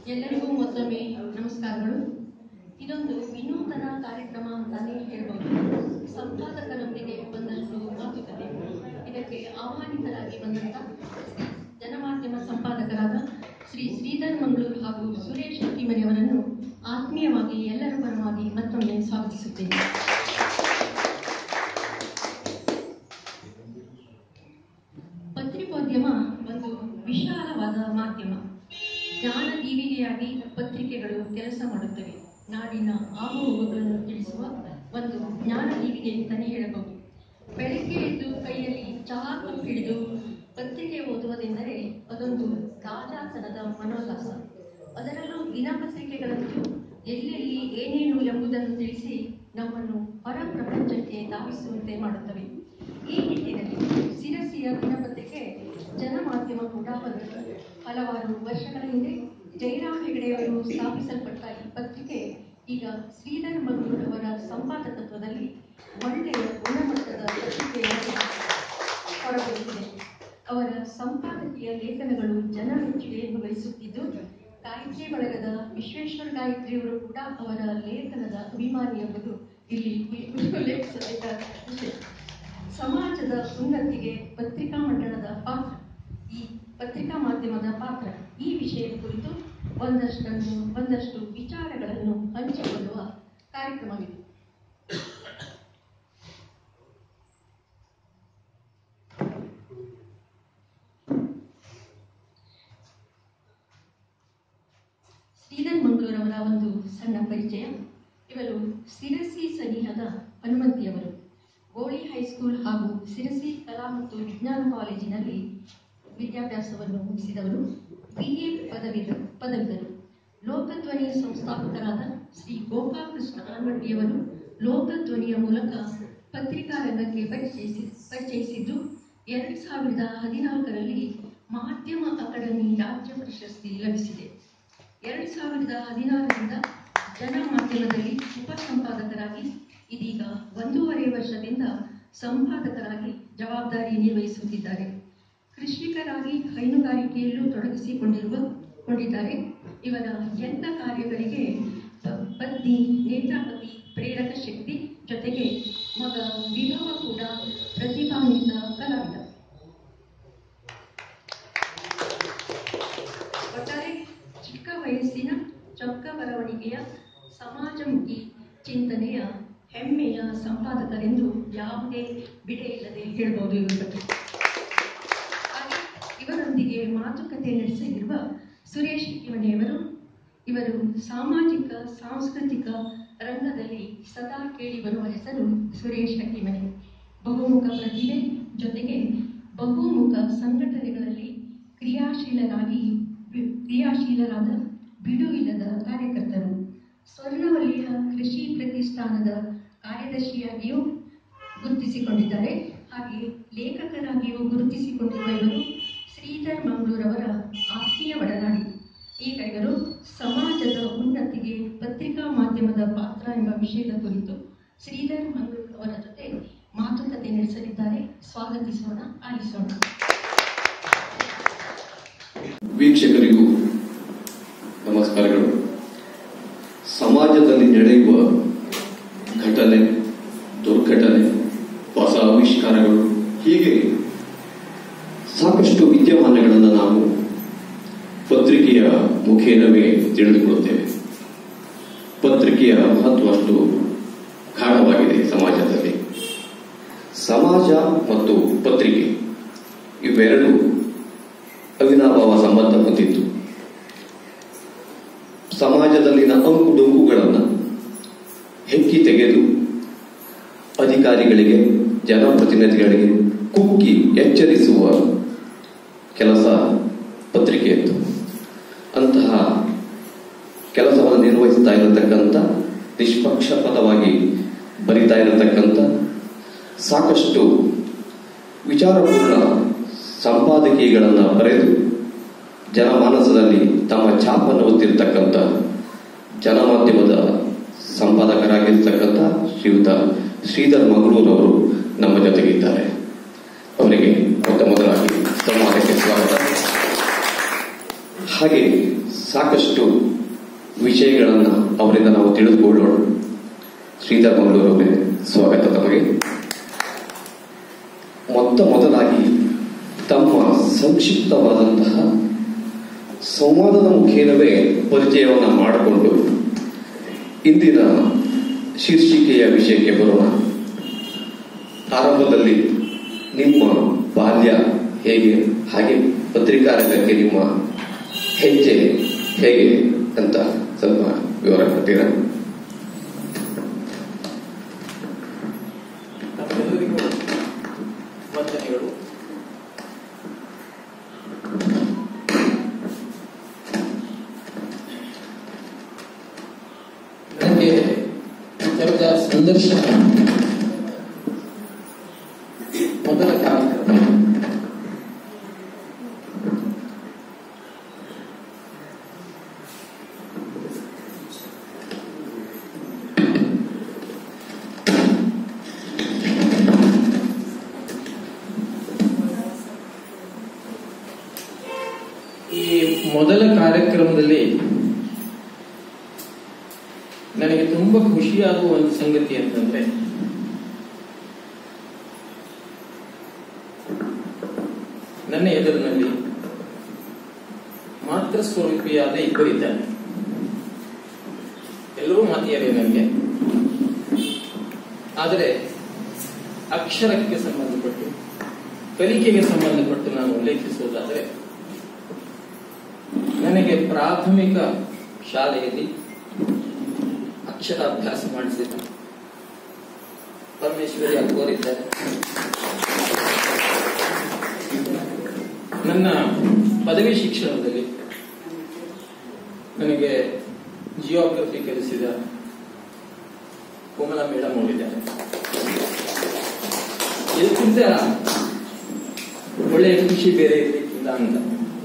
ಎಲ್ಲರಿಗೂ ಮತ್ತೊಮ್ಮೆ ನಮಸ್ಕಾರಗಳು ಇದೊಂದು ವಿನೂತನ ಕಾರ್ಯಕ್ರಮ ಅಂತಾನೆ ಹೇಳ್ಬೋದು ಸಂಪಾದಕರೊಂದಿಗೆ ಒಂದಷ್ಟು ಮಾತುಕತೆ ಇದಕ್ಕೆ ಆಹ್ವಾನಿತರಾಗಿ ಬಂದಂತ ಜನಮಾಧ್ಯಮ ಸಂಪಾದಕರಾದ ಶ್ರೀ ಶ್ರೀಧರ್ ಮಂಗಳೂರು ಹಾಗೂ ಸುರೇಶ್ ಹಟ್ಟಿಮನೆಯವರನ್ನು ಆತ್ಮೀಯವಾಗಿ ಎಲ್ಲರ ಪರವಾಗಿ ಮತ್ತೊಮ್ಮೆ ಸ್ವಾಗತಿಸುತ್ತೇನೆ ಪತ್ರಿಕೋದ್ಯಮ ಒಂದು ವಿಶಾಲವಾದ ಮಾಧ್ಯಮ ಜ್ಞಾನ ದೀವಿಗೆಯಾಗಿ ಪತ್ರಿಕೆಗಳು ಕೆಲಸ ಮಾಡುತ್ತವೆ ನಾಡಿನ ಆಗುಹೋಗುಗಳನ್ನು ತಿಳಿಸುವ ಒಂದು ಜ್ಞಾನ ದೀವಿಗೆ ಅಂತಲೇ ಹೇಳಬಹುದು ಬೆಳಗ್ಗೆ ಎದ್ದು ಕೈಯಲ್ಲಿ ಚಹಾ ಕಪ್ ಹಿಡಿದು ಪತ್ರಿಕೆ ಓದುವುದೆಂದರೆ ಅದೊಂದು ತಾಜಾತನದ ಮನೋಲ್ಲಾಸ ಅದರಲ್ಲೂ ದಿನಪತ್ರಿಕೆಗಳಂತೂ ಎಲ್ಲೆಲ್ಲಿ ಏನೇನು ಎಂಬುದನ್ನು ತಿಳಿಸಿ ನಮ್ಮನ್ನು ಹೊರ ಪ್ರಪಂಚಕ್ಕೆ ಧಾವಿಸುವಂತೆ ಮಾಡುತ್ತವೆ ಈ ನಿಟ್ಟಿನಲ್ಲಿ ಸಿರಸಿಯ ದಿನಪತ್ರಿಕೆ ಜನಮಾಧ್ಯಮ ಕೂಡ ಬಂದದ್ದು ಹಲವಾರು ವರ್ಷಗಳ ಹಿಂದೆ ಜಯರಾಮ್ ಹೆಗಡೆಯವರು ಸ್ಥಾಪಿಸಲ್ಪಟ್ಟ ಈ ಪತ್ರಿಕೆ ಈಗ ಶ್ರೀಧರ್ ಮಂಗಳೂರವರ ಸಂಪಾದಕತ್ವದಲ್ಲಿ ಒಳ್ಳೆಯ ಗುಣಮಟ್ಟದ ಪತ್ರಿಕೆಯಾಗಿ ಹೊರಬರುತ್ತಿದೆ ಅವರ ಸಂಪಾದಕೀಯ ಲೇಖನಗಳು ಜನಮೆಚ್ಚುಗೆಯನ್ನು ಗಳಿಸುತ್ತಿದ್ದು ಗಾಯತ್ರಿ ಬಳಗದ ವಿಶ್ವೇಶ್ವರ ಗಾಯತ್ರಿಯವರು ಕೂಡ ಅವರ ಲೇಖನದ ಅಭಿಮಾನಿ ಎಂಬುದು ಇಲ್ಲಿ ಉಲ್ಲೇಖಿಸಬೇಕಾದ ವಿಷಯ ಸಮಾಜದ ಉನ್ನತಿಗೆ ಪತ್ರಿಕಾ ಮಂಡಳದ ಪಾತ್ರ ಈ ಪತ್ರಿಕಾ ಮಾಧ್ಯಮದ ಪಾತ್ರ ಈ ವಿಷಯದ ಕುರಿತು ಒಂದಷ್ಟನ್ನು ಒಂದಷ್ಟು ವಿಚಾರಗಳನ್ನು ಹಂಚಿಕೊಳ್ಳುವ ಕಾರ್ಯಕ್ರಮವಿದು ಶ್ರೀಧರ್ ಮಂಗಳೂರವರ ಒಂದು ಸಣ್ಣ ಪರಿಚಯ ಇವರು ಸಿರಸಿ ಸನಿಹದ ಹನುಮಂತಿಯವರು ಗೋಳಿ ಹೈಸ್ಕೂಲ್ ಹಾಗೂ ಸಿರಸಿ ಕಲಾ ಮತ್ತು ವಿಜ್ಞಾನ ಕಾಲೇಜಿನಲ್ಲಿ ವಿದ್ಯಾಭ್ಯಾಸವನ್ನು ಮುಗಿಸಿದವರು ಬಿ ಎ ಪದವಿದ ಪದವಿದರು ಲೋಕಧ್ವನಿ ಸಂಸ್ಥಾಪಕರಾದ ಶ್ರೀ ಗೋಪಾಲಕೃಷ್ಣ ಆನ್ವಟ್ಟಿಯವರು ಲೋಕಧ್ವನಿಯ ಮೂಲಕ ಪತ್ರಿಕಾ ರಂಗಕ್ಕೆ ಪರಿಚಯಿಸಿ ಪರಿಚಯಿಸಿದ್ದು ಎರಡು ಸಾವಿರದ ಹದಿನಾಲ್ಕರಲ್ಲಿ ಮಾಧ್ಯಮ ಅಕಾಡೆಮಿ ರಾಜ್ಯ ಪ್ರಶಸ್ತಿ ಲಭಿಸಿದೆ ಎರಡು ಸಾವಿರದ ಹದಿನಾರರಿಂದ ಜನ ಮಾಧ್ಯಮದಲ್ಲಿ ಉಪ ಸಂಪಾದಕರಾಗಿ ಇದೀಗ ಒಂದೂವರೆ ವರ್ಷದಿಂದ ಸಂಪಾದಕರಾಗಿ ಜವಾಬ್ದಾರಿ ನಿರ್ವಹಿಸುತ್ತಿದ್ದಾರೆ ಕೃಷಿಕರಾಗಿ ಹೈನುಗಾರಿಕೆಯಲ್ಲೂ ತೊಡಗಿಸಿಕೊಂಡಿರುವ ಕೊಂಡಿದ್ದಾರೆ ಇವರ ಎಲ್ಲ ಕಾರ್ಯಗಳಿಗೆ ಪ- ಪತ್ನಿ ನೇತ್ರಾವತಿ ಪ್ರೇರಕ ಶಕ್ತಿ ಜೊತೆಗೆ ಮಗ ವಿಭವ ಕೂಡ ಪ್ರತಿಭಾನ್ವಿತ ಕಲಾವಿದ ಒಟ್ಟಾರೆ ಚಿಕ್ಕ ವಯಸ್ಸಿನ ಚೊಕ್ಕ ಬರವಣಿಗೆಯ ಸಮಾಜಮುಖಿ ಚಿಂತನೆಯ ಹೆಮ್ಮೆಯ ಸಂಪಾದಕರೆಂದು ಯಾವುದೇ ಬಿಡೆ ಇಲ್ಲದೆ ಹೇಳ್ಬೋದು ಇವರ ಬಗ್ಗೆ ಹಾಗೆ ಇವರೊಂದಿಗೆ ಮಾತುಕತೆ ನಡೆಸಲಿರುವ ಸುರೇಶ್ ಇವನೆಯವರು ಇವರು ಸಾಮಾಜಿಕ ಸಾಂಸ್ಕೃತಿಕ ರಂಗದಲ್ಲಿ ಸದಾ ಕೇಳಿ ಬರುವ ಹೆಸರು ಸುರೇಶ್ ಹಟ್ಟಿಮನೆ ಬಹುಮುಖ ಪ್ರತಿಭೆ ಜೊತೆಗೆ ಬಹುಮುಖ ಸಂಘಟನೆಗಳಲ್ಲಿ ಕ್ರಿಯಾಶೀಲರಾಗಿ ಬಿ- ಕ್ರಿಯಾಶೀಲರಾದ ಬಿಡುವಿಲ್ಲದ ಕಾರ್ಯಕರ್ತರು ಸ್ವರ್ಣವಲಯ ಕೃಷಿ ಪ್ರತಿಷ್ಠಾನದ ಕಾರ್ಯದರ್ಶಿಯಾಗಿಯೂ ಗುರುತಿಸಿಕೊಂಡಿದ್ದಾರೆ ಹಾಗೆ ಲೇಖಕರಾಗಿಯೂ ಗುರುತಿಸಿಕೊಂಡಿರುವ ಇವರು ಶ್ರೀಧರ್ ಮಂಗಳೂರವರ ಆತ್ಮೀಯ ಒಡನಾಡಿ ಈಗ ಇವರು ಸಮಾಜದ ಉನ್ನತಿಗೆ ಪತ್ರಿಕಾ ಮಾಧ್ಯಮದ ಪಾತ್ರ ಎಂಬ ವಿಷಯದ ಕುರಿತು ಶ್ರೀಧರ್ ಮಂಗಳೂರು ಅವರ ಜೊತೆ ಮಾತುಕತೆ ನಡೆಸಲಿದ್ದಾರೆ ಸ್ವಾಗತಿಸೋಣ ಆಲಿಸೋಣ ವೀಕ್ಷಕರಿಗೂ ನಮಸ್ಕಾರಗಳು ಸಮಾಜದಲ್ಲಿ ನಡೆಯುವ ಘಟನೆ ದುರ್ಘಟನೆ ಹೊಸ ಆವಿಷ್ಕಾರಗಳು ಹೀಗೆ ಸಾಕಷ್ಟು ವಿದ್ಯಮಾನಗಳನ್ನು ನಾವು ಪತ್ರಿಕೆಯ ಮುಖೇನವೇ ತಿಳಿದುಕೊಳ್ಳುತ್ತೇವೆ ಪತ್ರಿಕೆಯ ಮಹತ್ವ ಅಷ್ಟು ಗಾಢವಾಗಿದೆ ಸಮಾಜದಲ್ಲಿ ಸಮಾಜ ಮತ್ತು ಪತ್ರಿಕೆ ಇವೆರಡು ಅವಿನಾಭಾವ ಸಂಬಂಧ ಹೊಂದಿತ್ತು ಸಮಾಜದಲ್ಲಿನ ಅಂಕು ಡೊಂಕುಗಳನ್ನು ಹೆಕ್ಕಿ ತೆಗೆದು ಅಧಿಕಾರಿಗಳಿಗೆ ಜನಪ್ರತಿನಿಧಿಗಳಿಗೆ ಕುಕ್ಕಿ ಎಚ್ಚರಿಸುವ ಕೆಲಸ ಪತ್ರಿಕೆಯದ್ದು ಅಂತಹ ಕೆಲಸವನ್ನು ನಿರ್ವಹಿಸ್ತಾ ಇರತಕ್ಕಂಥ ನಿಷ್ಪಕ್ಷಪಾತವಾಗಿ ಬರಿತಾ ಇರತಕ್ಕಂಥ ಸಾಕಷ್ಟು ವಿಚಾರಪೂರ್ಣ ಸಂಪಾದಕೀಯಗಳನ್ನು ಬರೆದು ಜನಮಾನಸದಲ್ಲಿ ತಮ್ಮ ಛಾಪನ್ನು ಒತ್ತಿರ್ತಕ್ಕಂಥ ಜನಮಾಧ್ಯಮದ ಸಂಪಾದಕರಾಗಿರ್ತಕ್ಕಂಥ ಶ್ರೀಯುತ ಶ್ರೀಧರ್ ಮಂಗಳೂರವರು ನಮ್ಮ ಜೊತೆಗಿದ್ದಾರೆ ಅವರಿಗೆ ಮೊಟ್ಟ ಮೊದಲಾಗಿ ಸಂವಾದಕ್ಕೆ ಸ್ವಾಗತ ಹಾಗೆ ಸಾಕಷ್ಟು ವಿಷಯಗಳನ್ನು ಅವರಿಂದ ನಾವು ತಿಳಿದುಕೊಳ್ಳೋಣ ಶ್ರೀಧರ್ ಮಂಗಳೂರು ಅವರೇ ಸ್ವಾಗತ ತಮಗೆ ಮೊತ್ತ ಮೊದಲಾಗಿ ತಮ್ಮ ಸಂಕ್ಷಿಪ್ತವಾದಂತಹ ಸಂವಾದದ ಮುಖೇನವೇ ಪರಿಚಯವನ್ನು ಮಾಡಿಕೊಂಡು ಇಂದಿನ ಶೀರ್ಷಿಕೆಯ ವಿಷಯಕ್ಕೆ ಬರೋಣ ಆರಂಭದಲ್ಲಿ ನಿಮ್ಮ ಬಾಲ್ಯ ಹೇಗೆ ಹಾಗೆ ಪತ್ರಿಕಾ ರಂಗಕ್ಕೆ ನಿಮ್ಮ ಹೆಜ್ಜೆ ಹೇಗೆ ಅಂತ ಸ್ವಲ್ಪ ವಿವರ ಕೊಡ್ತೀರಾ ನಮ್ಮೆಲ್ಲರಿಗೂ ವಂದನೆಗಳು ನನಗೆ ಕರೆದ ಸಂದರ್ಶನ ಮೊದಲ ಕಾರ್ಯಕ್ರಮ ಈ ಮೊದಲ ಕಾರ್ಯಕ್ರಮದಲ್ಲಿ ನನಗೆ ತುಂಬಾ ಖುಷಿಯಾಗುವ ಒಂದು ಸಂಗತಿ ಅಂತಂದ್ರೆ ನನ್ನ ಎದುರಿನಲ್ಲಿ ಮಾತ್ರ ಸ್ವರೂಪಿಯಾದ ಇಬ್ಬರಿದ್ದಾರೆ ಎಲ್ಲರೂ ಮಾತಿಯರೇ ನನಗೆ ಆದರೆ ಅಕ್ಷರಕ್ಕೆ ಸಂಬಂಧಪಟ್ಟು ಕಲಿಕೆಗೆ ಸಂಬಂಧಪಟ್ಟು ನಾನು ಉಲ್ಲೇಖಿಸುವುದಾದರೆ ನನಗೆ ಪ್ರಾಥಮಿಕ ಶಾಲೆಯಲ್ಲಿ ಅಕ್ಷರಾಭ್ಯಾಸ ಮಾಡಿಸಿದ ಪರಮೇಶ್ವರಿ ಅಕ್ಬೋರಿದ್ದಾರೆ ನನ್ನ ಪದವಿ ಶಿಕ್ಷಣದಲ್ಲಿ ನನಗೆ ಜಿಯೋಗ್ರಫಿ ಕಲಿಸಿದ ಕೋಮಲ ಮೇಡಮ್ ಅವರಿದ್ದಾರೆ ಇದಕ್ಕಿಂತ ಒಳ್ಳೆಯ ಖುಷಿ ಬೇರೆ ಇರಲಿಕ್ಕಿಲ್ಲ ಅಂತ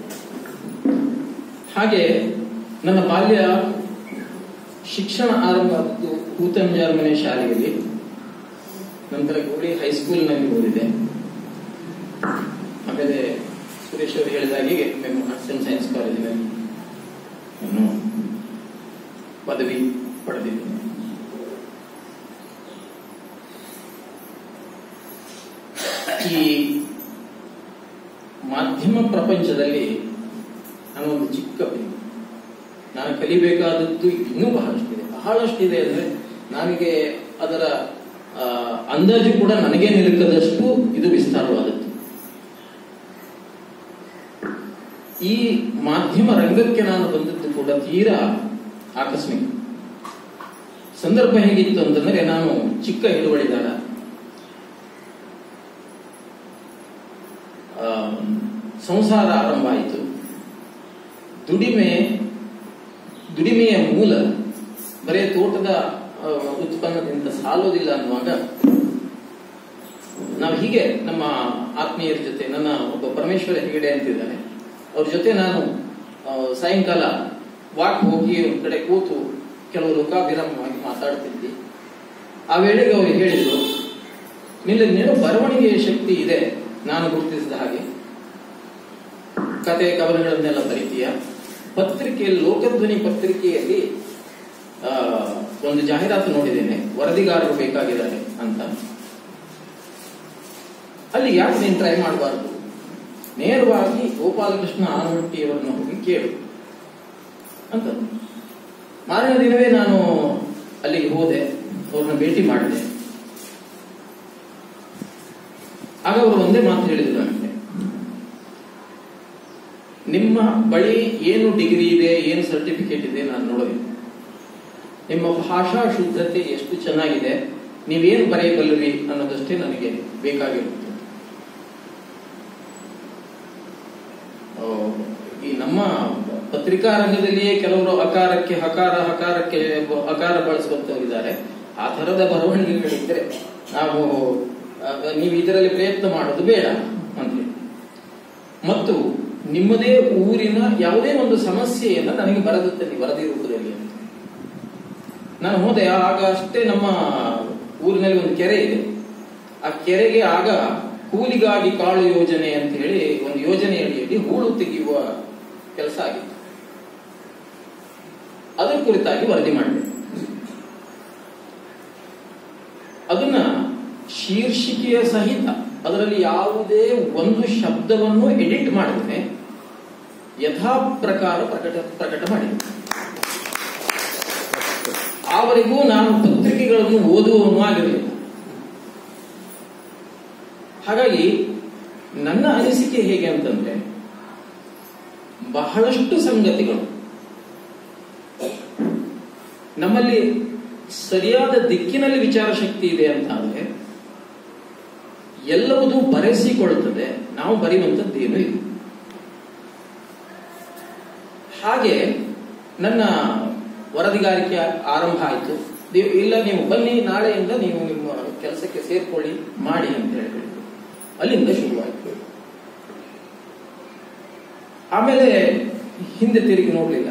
ಹಾಗೆ ನನ್ನ ಬಾಲ್ಯ ಶಿಕ್ಷಣ ಆರಂಭ ಆದದ್ದು ಕೂತಂಜಾರ್ ಮನೆ ಶಾಲೆಯಲ್ಲಿ ನಂತರ ಗೌರಿ ಹೈಸ್ಕೂಲ್ನಲ್ಲಿ ಓದಿದೆ ಆಮೇಲೆ ಸುರೇಶ್ ಅವರು ಹೇಳಿದ ಹಾಗೆ ಮೆಮ್ ಆರ್ಟ್ಸ್ ಅಂಡ್ ಸೈನ್ಸ್ ಕಾಲೇಜಿನಲ್ಲಿ ನಾನು ಪದವಿ ಪಡೆದಿದ್ದೇನೆ ಈ ಮಾಧ್ಯಮ ಪ್ರಪಂಚದಲ್ಲಿ ನಾನು ಒಂದು ಚಿಕ್ಕ ವ್ಯಕ್ತಿ. ನಾನು ಕಲಿಬೇಕಾದದ್ದು ಇನ್ನೂ ಬಹಳಷ್ಟಿದೆ ಬಹಳಷ್ಟಿದೆ ಅಂದ್ರೆ ನನಗೆ ಅದರ ಆ, ಅಂದಾಜು ಕೂಡ ನನಗೆ ನಿಲುಕದಷ್ಟು ಇದು ವಿಸ್ತಾರವಾದದ್ದು ಈ ಮಾಧ್ಯಮ ರಂಗಕ್ಕೆ ನಾನು ಬಂದದ್ದು ಕೂಡ ತೀರಾ ಆಕಸ್ಮಿಕ ಸಂದರ್ಭ ಹೇಗಿತ್ತು ಅಂತಂದ್ರೆ ನಾನು ಚಿಕ್ಕ ಹಿಡುವಳಿದಾರ ಆ, ಸಂಸಾರ ಆರಂಭ ಆಯಿತು ದುಡಿಮೆ ದುಡಿಮೆಯ ಮೂಲ ಬರೇ ತೋಟದ ಆ, ಉತ್ಪನ್ನದಿಂದ ಸಾಲೋದಿಲ್ಲ ಅನ್ನುವಾಗ ನಾವು ಹೀಗೆ ನಮ್ಮ ಆತ್ಮೀಯರ ಜೊತೆ ನನ್ನ ಒಬ್ಬ ಪರಮೇಶ್ವರ ಹೆಗಡೆ ಅಂತಿದ್ದಾರೆ ಅವ್ರ ಜೊತೆ ನಾನು ಆ, ಸಾಯಂಕಾಲ ವಾಕ್ ಹೋಗಿ ಒಂದ್ ಕಡೆ ಕೂತು ಕೆಲವು ಲೋಕಾಭಿರಾಮವಾಗಿ ಮಾತಾಡ್ತಿದ್ವಿ ಆ ವೇಳೆಗೆ ಅವ್ರು ಹೇಳಿದ್ರು ನಿನ್ನ ನೀನು ಬರವಣಿಗೆಯ ಶಕ್ತಿ ಇದೆ ನಾನು ಗುರುತಿಸಿದ ಹಾಗೆ ಕತೆ ಕವನಗಳನ್ನೆಲ್ಲ ಬರೀತೀಯ ಪತ್ರಿಕೆಯಲ್ಲಿ ಲೋಕಧ್ವನಿ ಪತ್ರಿಕೆಯಲ್ಲಿ ಆ, ಒಂದು ಜಾಹೀರಾತು ನೋಡಿದ್ದೇನೆ ವರದಿಗಾರರು ಬೇಕಾಗಿದ್ದಾರೆ ಅಂತ ಅಲ್ಲಿ ಯಾಕೆ ನೀನು ಟ್ರೈ ಮಾಡಬಾರ್ದು ನೇರವಾಗಿ ಗೋಪಾಲಕೃಷ್ಣ ಆನಮಟ್ಟಿಯವರನ್ನು ಹೋಗಿ ಕೇಳು ಅಂತ ಮಾರನೇ ದಿನವೇ ನಾನು ಅಲ್ಲಿಗೆ ಹೋದೆ ಅವ್ರನ್ನ ಭೇಟಿ ಮಾಡಿದೆ ಆಗ ಅವರು ಒಂದೇ ಮಾತು ಹೇಳಿದ್ರು ನನಗೆ ನಿಮ್ಮ ಬಳಿ ಏನು ಡಿಗ್ರಿ ಇದೆ ಏನು ಸರ್ಟಿಫಿಕೇಟ್ ಇದೆ ನಾನು ನೋಡೋದಿಲ್ಲ ನಿಮ್ಮ ಭಾಷಾ ಶುದ್ಧತೆ ಎಷ್ಟು ಚೆನ್ನಾಗಿದೆ ನೀವೇನು ಬರೆಯಬಲ್ಲರಿ ಅನ್ನೋದಷ್ಟೇ ನನಗೆ ಬೇಕಾಗಿರುತ್ತೆ ಆ, ಈ ನಮ್ಮ ಪತ್ರಿಕಾ ರಂಗದಲ್ಲಿಯೇ ಕೆಲವರು ಅಕಾರಕ್ಕೆ ಹಕಾರ ಹಕಾರಕ್ಕೆ ಬ- ಅಕಾರ ಬಳಸುವಂತವರಿದ್ದಾರೆ ಆ ತರದ ಬರವಣಿಗೆಗಳಿದ್ರೆ ನಾವು ಆ, ನೀವು ಇದರಲ್ಲಿ ಪ್ರಯತ್ನ ಮಾಡೋದು ಬೇಡ ಅಂತ ಹೇಳಿ. ಮತ್ತು ನಿಮ್ಮದೇ ಊರಿನ ಯಾವುದೇ ಒಂದು ಸಮಸ್ಯೆಯನ್ನು ನನಗೆ ಬರೆದುತ್ತೆ ನೀವು ವರದಿ ರೂಪದಲ್ಲಿ ಅಂತ ನಾನು ಹೋದೆ ಆಗ ಅಷ್ಟೇ ನಮ್ಮ ಊರಿನಲ್ಲಿ ಒಂದು ಕೆರೆ ಇದೆ ಆ ಕೆರೆಗೆ ಆಗ ಕೂಲಿಗಾಗಿ ಕಾಳು ಯೋಜನೆ ಅಂತ ಹೇಳಿ ಒಂದು ಯೋಜನೆ ಅಡಿಯಲ್ಲಿ ಹೂಳು ತೆಗೆಯುವ ಕೆಲಸ ಆಗಿತ್ತು ಕುರಿತಾಗಿ ವರದಿ ಮಾಡಿದೆ ಅದನ್ನ ಶೀರ್ಷಿಕೆಯ ಸಹಿತ ಅದರಲ್ಲಿ ಯಾವುದೇ ಒಂದು ಶಬ್ದವನ್ನು ಎಡಿಟ್ ಮಾಡದೆ ಯಥಾ ಪ್ರಕಾರ ಪ್ರಕಟ ಪ್ರಕಟ ಮಾಡಿದೆ ಆವರೆಗೂ ನಾನು ಪತ್ರಿಕೆಗಳನ್ನು ಓದುವವನು ಆಗಿರಲಿಲ್ಲ ಹಾಗಾಗಿ ನನ್ನ ಅನಿಸಿಕೆ ಹೇಗೆ ಅಂತಂದ್ರೆ ಬಹಳಷ್ಟು ಸಂಗತಿಗಳು ನಮ್ಮಲ್ಲಿ ಸರಿಯಾದ ದಿಕ್ಕಿನಲ್ಲಿ ವಿಚಾರ ಶಕ್ತಿ ಇದೆ ಅಂತ ಅಂದ್ರೆ ಎಲ್ಲವೂ ಬರೆಸಿಕೊಳ್ಳುತ್ತದೆ ನಾವು ಬರೆಯುವಂಥದ್ದೇನು ಇಲ್ಲ ಹಾಗೆ ನನ್ನ ವರದಿಗಾರಿಕೆ ಆರಂಭ ಆಯಿತು ಇಲ್ಲ ನೀವು ಬನ್ನಿ ನಾಳೆಯಿಂದ ನೀವು ನಿಮ್ಮ ಕೆಲಸಕ್ಕೆ ಸೇರ್ಕೊಳ್ಳಿ ಮಾಡಿ ಅಂತ ಹೇಳಿ ಅಲ್ಲಿಂದ ಶುರುವಾಯಿತು ಆಮೇಲೆ ಹಿಂದೆ ತಿರುಗಿ ನೋಡಲಿಲ್ಲ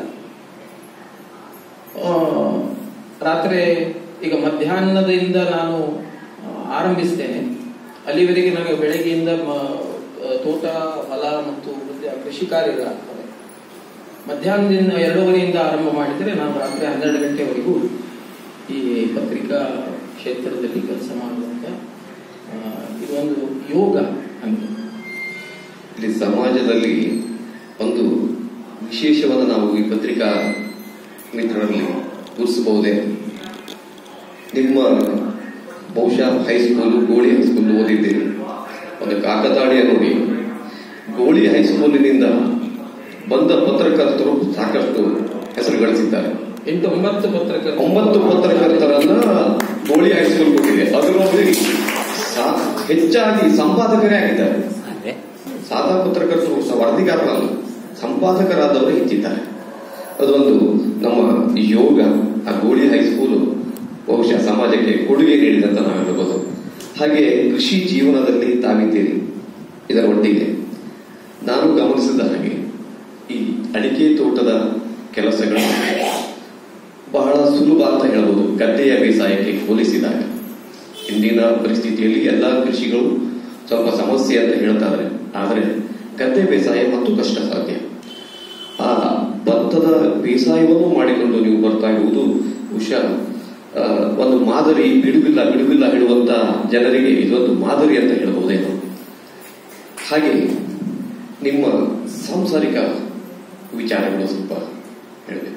ರಾತ್ರಿ ಈಗ ಮಧ್ಯಾಹ್ನದಿಂದ ನಾನು ಆ, ಆರಂಭಿಸ್ತೇನೆ ಅಲ್ಲಿವರೆಗೆ ನನಗೆ ಬೆಳಗ್ಗೆಯಿಂದ ಮ- ತೋಟ ಹೊಲ ಮತ್ತು ವೃದ್ಧಿ- ಕೃಷಿ ಕಾರ್ಯಗಳಾಗ್ತವೆ ಮಧ್ಯಾಹ್ನದಿಂದ ಎರಡೂವರೆಯಿಂದ ಆರಂಭ ಮಾಡಿದರೆ ನಾನು ರಾತ್ರಿ ಹನ್ನೆರಡು ಗಂಟೆವರೆಗೂ ಈ ಪತ್ರಿಕಾ ಕ್ಷೇತ್ರದಲ್ಲಿ ಕೆಲಸ ಮಾಡುವಂತ ಆ, ಇದೊಂದು ಯೋಗ ಅಂತ ಇಲ್ಲಿ ಸಮಾಜದಲ್ಲಿ ಒಂದು ವಿಶೇಷವನ್ನು ನಾವು ಈ ಪತ್ರಿಕಾ ಮಿತ್ರರಲ್ಲಿ ಗುರುತಿಸಬಹುದೇ ನಿಮ್ಮ ಬಹುಶಃ ಹೈಸ್ಕೂಲು ಗೋಳಿ ಹೈಸ್ಕೂಲ್ ಓದಿದ್ದೀರಿ ಒಂದು ಕಾಕತಾಳಿಯ ನೋಡಿ ಗೋಳಿ ಹೈಸ್ಕೂಲಿನಿಂದ ಬಂದ ಪತ್ರಕರ್ತರು ಸಾಕಷ್ಟು ಹೆಸರು ಗಳಿಸಿದ್ದಾರೆ ಎಂಟು ಒಂಬತ್ತು ಪತ್ರಕರ್ತ ಒಂಬತ್ತು ಪತ್ರಕರ್ತರನ್ನ ಗೋಳಿ ಹೈಸ್ಕೂಲ್ ಕೊಟ್ಟಿದೆ ಅದರಲ್ಲಿ ಸಾ- ಹೆಚ್ಚಾಗಿ ಸಂಪಾದಕರೇ ಆಗಿದ್ದಾರೆ ಸಾದಾ ಪತ್ರಕರ್ತರು ಸ- ವರದಿಗಾರರಲ್ಲ ಸಂಪಾದಕರಾದವರು ಹೆಚ್ಚಿದ್ದಾರೆ ಅದೊಂದು ನಮ್ಮ ಯೋಗ ಆ ಗೋಳಿ ಹೈಸ್ಕೂಲು ಬಹುಶಃ ಸಮಾಜಕ್ಕೆ ಕೊಡುಗೆ ನೀಡಿದಂತ ನಾವು ಹೇಳ್ಬೋದು ಹಾಗೆ ಕೃಷಿ ಜೀವನದಲ್ಲಿ ತಾವಿದ್ದೀರಿ ಇದರ ಒಟ್ಟಿಗೆ ನಾನು ಗಮನಿಸಿದ ಹಾಗೆ ಈ ಅಡಿಕೆ ತೋಟದ ಕೆಲಸಗಳು ಬಹಳ ಸುಲಭ ಅಂತ ಹೇಳ್ಬೋದು ಗದ್ದೆಯ ಬೇಸಾಯಕ್ಕೆ ಹೋಲಿಸಿದಾಗ ಇಂದಿನ ಪರಿಸ್ಥಿತಿಯಲ್ಲಿ ಎಲ್ಲ ಕೃಷಿಗಳು ಸ್ವಲ್ಪ ಸಮಸ್ಯೆ ಅಂತ ಹೇಳ್ತಾರೆ ಆದರೆ ಗದ್ದೆ ಬೇಸಾಯ ಮತ್ತು ಕಷ್ಟ ಸಾಧ್ಯ ಆ ಭತ್ತದ ಬೇಸಾಯವನ್ನು ಮಾಡಿಕೊಂಡು ನೀವು ಬರ್ತಾ ಇರುವುದು ಬಹುಶಃ ಆ, ಒಂದು ಮಾದರಿ ಬಿಡುವಿಲ್ಲ ಬಿಡುವಿಲ್ಲ ಹೇಳುವಂತ ಜನರಿಗೆ ಇದೊಂದು ಮಾದರಿ ಅಂತ ಹೇಳಬಹುದೇನೋ ಹಾಗೆ ನಿಮ್ಮ ಸಾಂಸಾರಿಕ ವಿಚಾರಗಳು ಸ್ವಲ್ಪ ಹೇಳಬೇಕು